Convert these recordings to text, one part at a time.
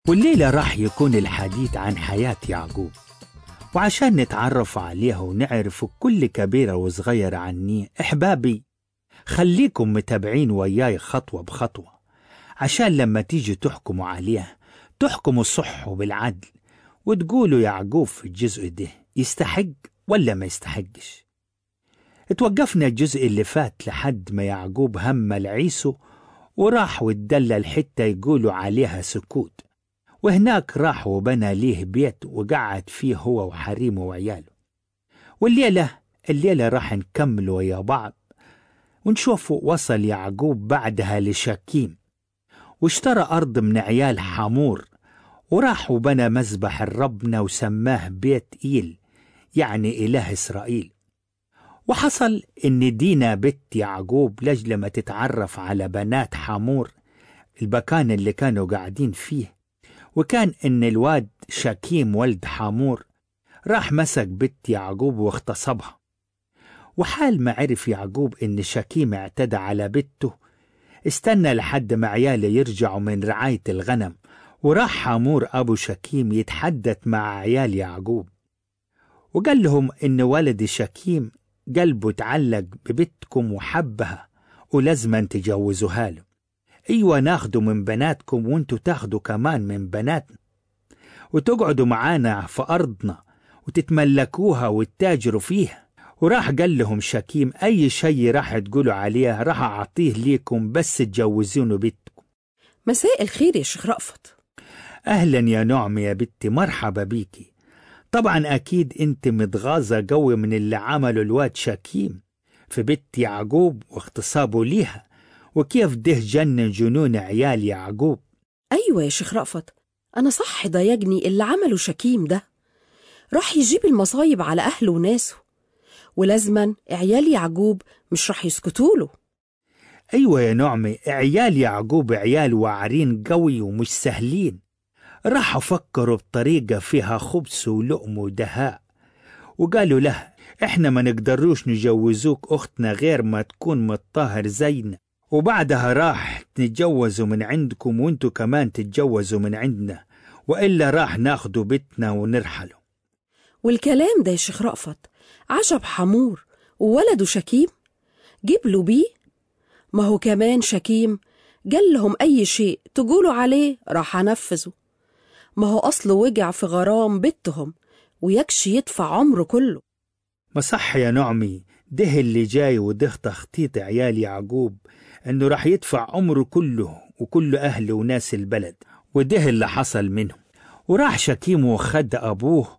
والليلة راح يكون الحديث عن حياة يعقوب وعشان نتعرف عليها ونعرف كل كبيرة وصغيرة عني أحبابي خليكم متابعين وياي خطوة بخطوة عشان لما تيجي تحكموا عليه تحكموا صح وبالعدل وتقولوا يعقوب في الجزء ده يستحق ولا ما يستحقش اتوقفنا الجزء اللي فات لحد ما يعقوب هم العيسو وراح واتدلل حتة يقولوا عليها سكوت وهناك راح وبنى ليه بيت وقعد فيه هو وحريمه وعياله والليلة الليلة راح نكمل ويا بعض ونشوف وصل يعقوب بعدها لشكيم واشترى أرض من عيال حمور وراح وبنى مذبح الربنا وسماه بيت إيل يعني إله إسرائيل وحصل إن دينا بنت يعقوب لجل ما تتعرف على بنات حمور المكان اللي كانوا قاعدين فيه وكان إن الواد شكيم ولد حامور راح مسك بنت يعقوب واغتصبها وحال ما عرف يعقوب إن شكيم اعتدى على بنته استنى لحد ما عياله يرجعوا من رعاية الغنم وراح حامور أبو شكيم يتحدث مع عيال يعقوب وقال لهم إن ولد شكيم قلبه تعلق ببنتكم وحبها ولازما تجوزوها له ايوه ناخده من بناتكم وانتوا تاخدوا كمان من بناتنا وتقعدوا معانا في ارضنا وتتملكوها وتتاجروا فيها وراح قال لهم شكيم اي شيء راح تقولوا عليه راح اعطيه ليكم بس تجوزونه بنتكم مساء الخير يا شيخ رأفت اهلا يا نعم يا بنتي مرحبا بيكي طبعا اكيد انت متغاظه قوي من اللي عمله الواد شكيم في بنت يعقوب واغتصابه ليها وكيف ده جنن جنون عيال يعقوب أيوة يا شيخ رأفت أنا صح ضايقني اللي عمله شكيم ده راح يجيب المصايب على أهله وناسه ولازما عيال يعقوب مش راح يسكتوله ايوه يا نعمي عيال يعقوب عيال واعرين قوي ومش سهلين راحوا فكروا بطريقة فيها خبث ولؤم ودهاء وقالوا له احنا ما نقدروش نجوزوك اختنا غير ما تكون متطهر زينا وبعدها راح نتجوزوا من عندكم وانتوا كمان تتجوزوا من عندنا وإلا راح ناخدوا بيتنا ونرحلوا والكلام ده يا شيخ رأفت عجب حمور وولده شكيم جيب له بيه ما هو كمان شكيم قال لهم أي شيء تقولوا عليه راح أنفذه ما هو أصله وجع في غرام بنتهم ويكشي يدفع عمره كله ما صح يا نعمي ده اللي جاي وده تخطيط عيال يعقوب انه راح يدفع عمره كله وكل اهله وناس البلد وده اللي حصل منهم وراح شكيم وخد ابوه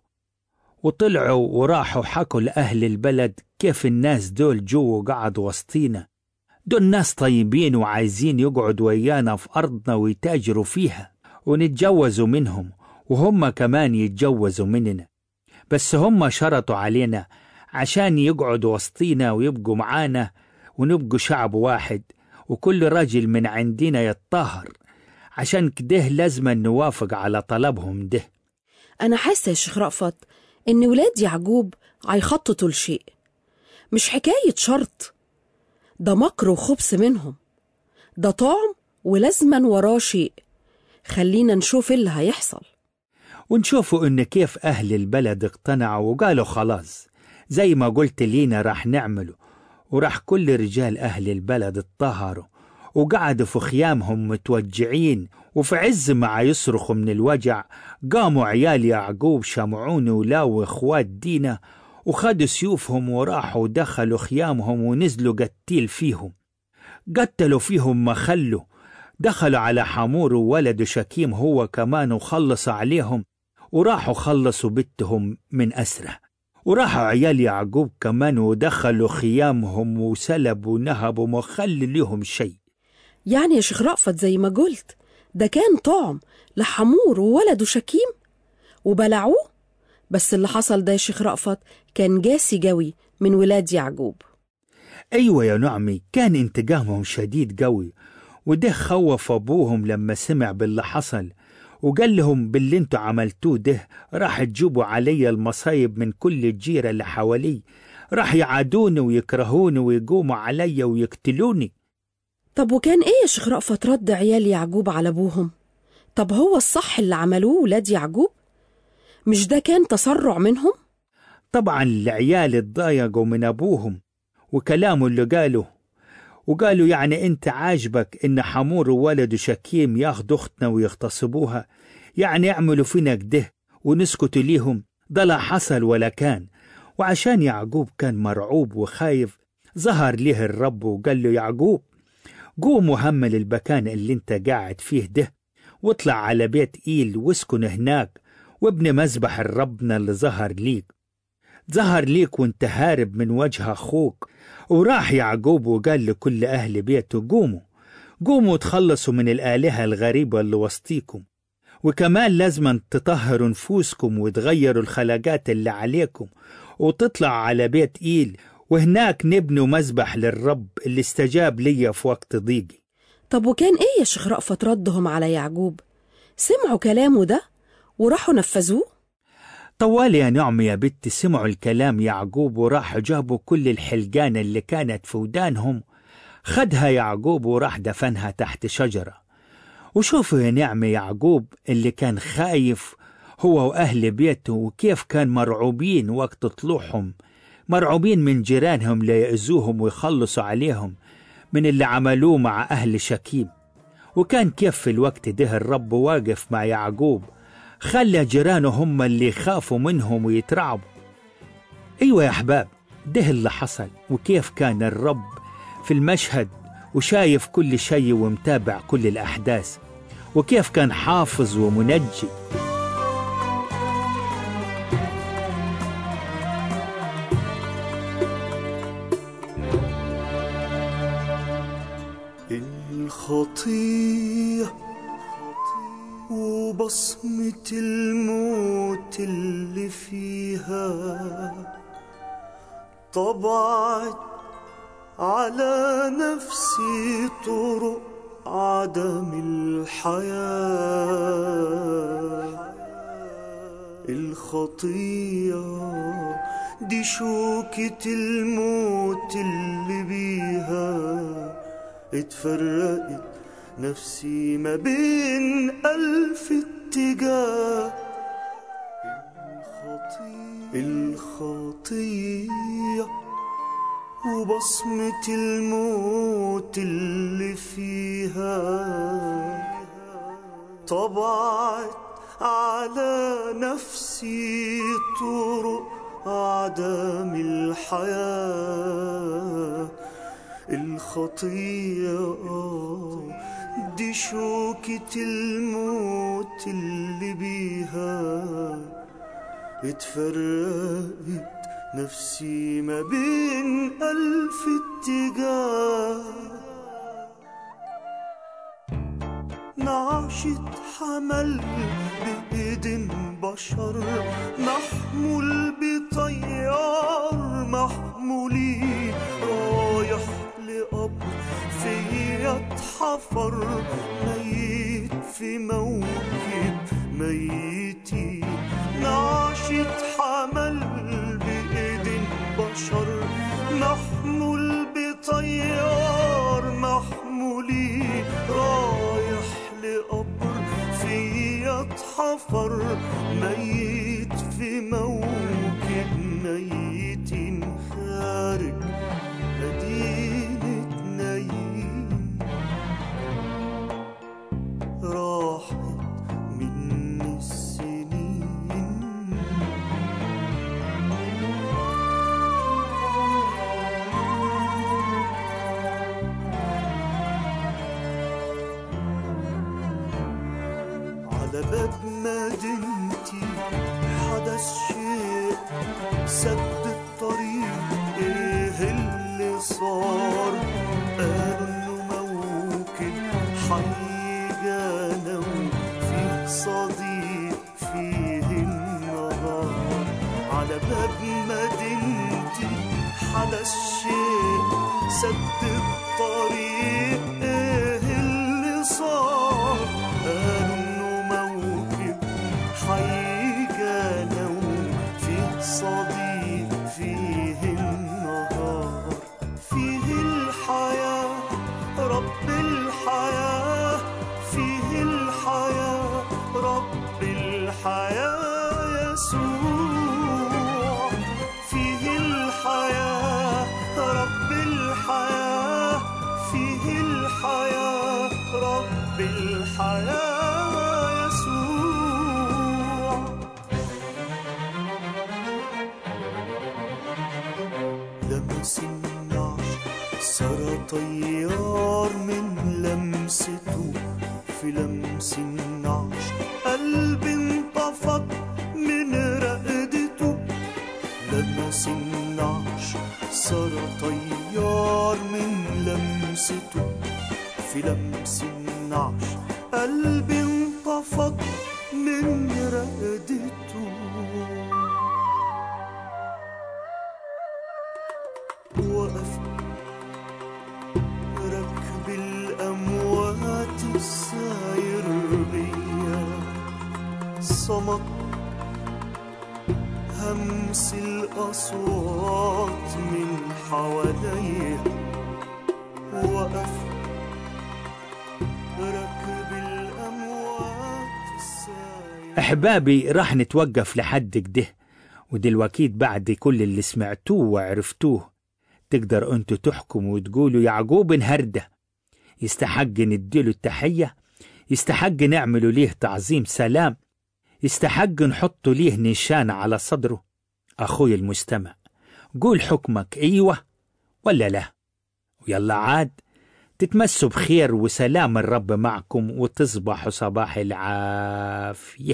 وطلعوا وراحوا حكوا لأهل البلد كيف الناس دول جو قعدوا وسطينا دول ناس طيبين وعايزين يقعدوا ويانا في أرضنا ويتاجروا فيها ونتجوزوا منهم وهم كمان يتجوزوا مننا بس هم شرطوا علينا عشان يقعدوا وسطينا ويبقوا معانا ونبقوا شعب واحد وكل راجل من عندنا يتطهر عشان كده لازم نوافق على طلبهم ده أنا حاسة يا شيخ رأفت إن ولاد يعقوب هيخططوا لشيء مش حكاية شرط ده مكر وخبث منهم ده طعم ولازما وراه شيء خلينا نشوف اللي هيحصل ونشوفوا إن كيف أهل البلد اقتنعوا وقالوا خلاص زي ما قلت لينا راح نعمله وراح كل رجال أهل البلد اتطهروا وقعدوا في خيامهم متوجعين وفي عز ما يصرخوا من الوجع قاموا عيال يعقوب شمعون ولاو واخوات دينا وخدوا سيوفهم وراحوا دخلوا خيامهم ونزلوا قتيل فيهم قتلوا فيهم ما خلوا دخلوا على حمور وولد شكيم هو كمان وخلصوا عليهم وراحوا خلصوا بنتهم من أسره وراحوا عيال يعقوب كمان ودخلوا خيامهم وسلبوا نهبوا ما خلي لهم شيء يعني يا شيخ رأفت زي ما قلت ده كان طعم لحمور وولده شكيم وبلعوه بس اللي حصل ده يا شيخ رأفت كان جاسي جوي من ولاد يعقوب أيوة يا نعمي كان انتقامهم شديد قوي وده خوف أبوهم لما سمع باللي حصل وقال لهم باللي انتوا عملتوه ده راح تجيبوا علي المصايب من كل الجيرة اللي حوالي راح يعادوني ويكرهوني ويقوموا علي ويقتلوني طب وكان ايه يا شيخ رأفت رد عيال يعقوب على ابوهم طب هو الصح اللي عملوه ولاد يعقوب مش ده كان تسرع منهم طبعا العيال اتضايقوا من أبوهم وكلامه اللي قاله وقالوا يعني أنت عاجبك إن حمور وولده شكيم ياخدوا أختنا ويغتصبوها يعني يعملوا فينا كده ونسكتوا ليهم ده لا حصل ولا كان وعشان يعقوب كان مرعوب وخايف ظهر له الرب وقال له يعقوب قوم وهمل المكان اللي انت قاعد فيه ده واطلع على بيت إيل واسكن هناك وابن مذبح ربنا اللي ظهر ليك ظهر ليك وانت هارب من وجه أخوك وراح يعقوب وقال لكل أهل بيته قوموا قوموا تخلصوا من الآلهة الغريبة اللي وسطيكم وكمان لازم تطهروا نفوسكم وتغيروا الخلاقات اللي عليكم وتطلع على بيت إيل وهناك نبنوا مذبح للرب اللي استجاب لي في وقت ضيقي طب وكان ايه يا شيخ رأفت ردهم على يعقوب سمعوا كلامه ده وراحوا نفذوه طوال يا نعم يا بنتي سمعوا الكلام يعقوب وراحوا جابوا كل الحلقان اللي كانت في ودانهم خدها يعقوب وراح دفنها تحت شجرة وشوفوا يا نعم يعقوب اللي كان خايف هو وأهل بيته وكيف كان مرعوبين وقت طلوعهم مرعوبين من جيرانهم ليأذوهم ويخلصوا عليهم من اللي عملوه مع أهل شكيم وكان كيف في الوقت ده الرب واقف مع يعقوب خلى جيرانه هم اللي يخافوا منهم ويترعبوا أيوة يا أحباب ده اللي حصل وكيف كان الرب في المشهد وشايف كل شيء ومتابع كل الأحداث وكيف كان حافظ ومنجي الخطية وبصمة الموت اللي فيها طبعت على نفسي طرق عدم الحياة الخطية دي شوكة الموت اللي بيها اتفرقت نفسي ما بين ألف اتجاه الخطية الخطية وبصمة الموت اللي فيها طبعت على نفسي طرق عدم الحياة الخطية دي شوكة الموت اللي بيها اتفرقت نفسي ما بين ألف اتجاه نعشة حمل بإيد بشر محمول بطيار محمولين رايح لقبر فيا اتحفر ميت في موكب ميتين نعشة حمل بإيد بشر محمول بطيار محمولين رايح لقبر فيا اتحفر ميت في موكب ميتين خارج مدينة نايم راحت مني السنين على باب مدينتي حدث شيء سد الطريق ايه اللي صار قالوا انه موكب حيجانا وفيه صديق فيه النهار على باب مدينتي حدث شيء سد الطريق ايه اللي صار قالوا انه موكب حيجانا وفيه صديق فيه النهار فيه الحياة رب الحياة فيه الحياة الحياة يسوع فيه الحياة رب الحياة فيه الحياة رب الحياة يسوع لمس النعش سرى طيار من لمسته في لمس النعش قلبي انطفت من رقدته لمس النعش سرى طيار من لمسته في لمس النعش قلبي انطفت من رقدته وقف ركب الأموات الساير بيا صمت همس الأصوات من حواليا وقف ركب الأموات الساير أحبابي راح نتوقف لحد كده ودلوقتي بعد كل اللي سمعتوه وعرفتوه تقدر انتوا تحكموا وتقولوا يعقوب انهرده يستحق نديله التحية يستحق نعمله ليه تعظيم سلام يستحق نحطه ليه نشان على صدره أخوي المستمع قول حكمك أيوة ولا لا ويلا عاد تتمسوا بخير وسلام الرب معكم وتصبحوا صباح العافية